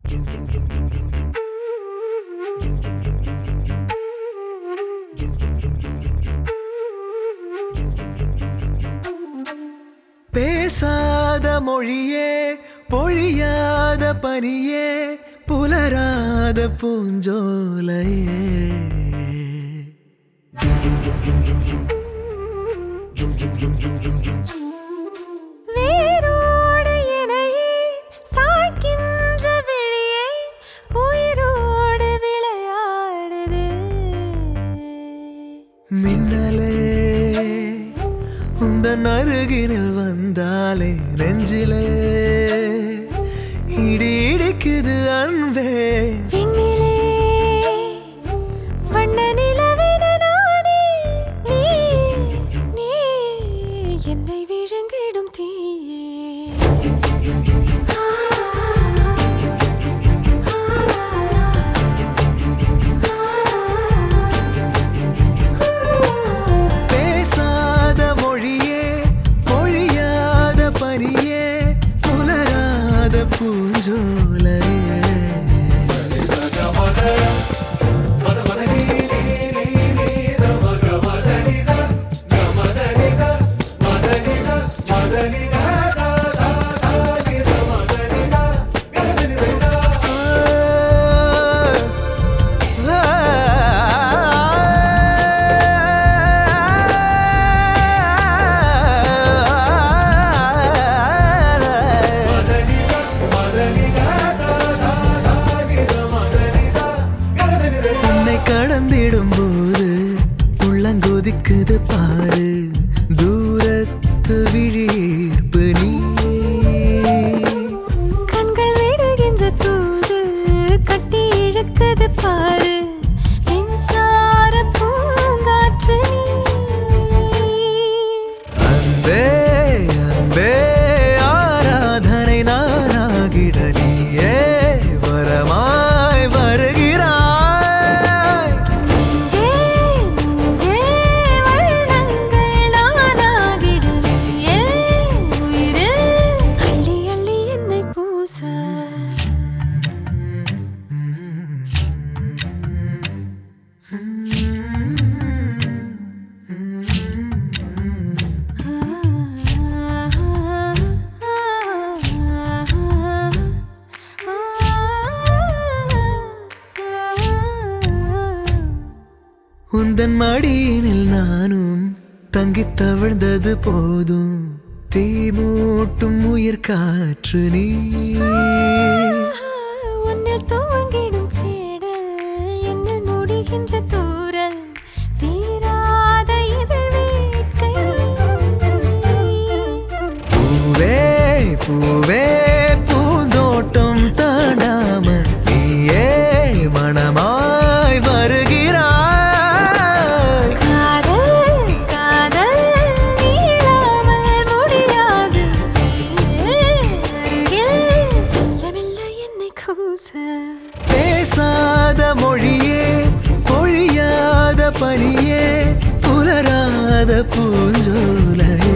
பேசாத மொழியே பொழியாத பனியே புலராத பூஞ்சோலையே வேரோடு இணையே சாய்க்கின்ற விழியே உயிரோடு விளையாடுது மின்னலே உந்தன் அருகினில் வந்தாலே நெஞ்சிலே இடி இடிக்குது அன்பே விண்ணிலே வண்ண நிலவென நானே நீ நீ என்னை விழுங்கிடும் தீயே பேசாத மொழியே பொழியாத பனியே புலராத பூஞ்சோலையே உன்னை கடந்திடும் போது உள்ளங்கொதிக்குது பாரு தூரத்து விழிப்பு நீ கண்கள் விடுகின்ற தூது கட்டி இழுக்குது பாரு மின்சார பூங்காற்று நீ அன்பே அன்பே ஆராதனை நானாகிட நீயே வரமாய் வருகிறாய் நெஞ்சே நெஞ்சே வண்ணங்கள் நானாகிடுறியே உயிரில் அள்ளி அள்ளி என்னை பூச உந்தன் மடியினில் நானும் தங்கித் தவழ்ந்தது போதும் தீ மூட்டும் உயிர் காற்று நீ உன்னில் துவங்கிடும் தேடல் என்னில் முடிகின்ற தூரல் தீராத இதழ் வேட்கை பூவே பூவே பூந்தோட்டம் தாண்டாமல் நீயே மனமாய் வருகிறாய் காதல் காதல் நீளாமல் முடியாது அருகில் மெல்ல மெல்ல என்னை கூச பேசாத மொழியே பொழியாத பனியே புலராத பூஞ்சோலையே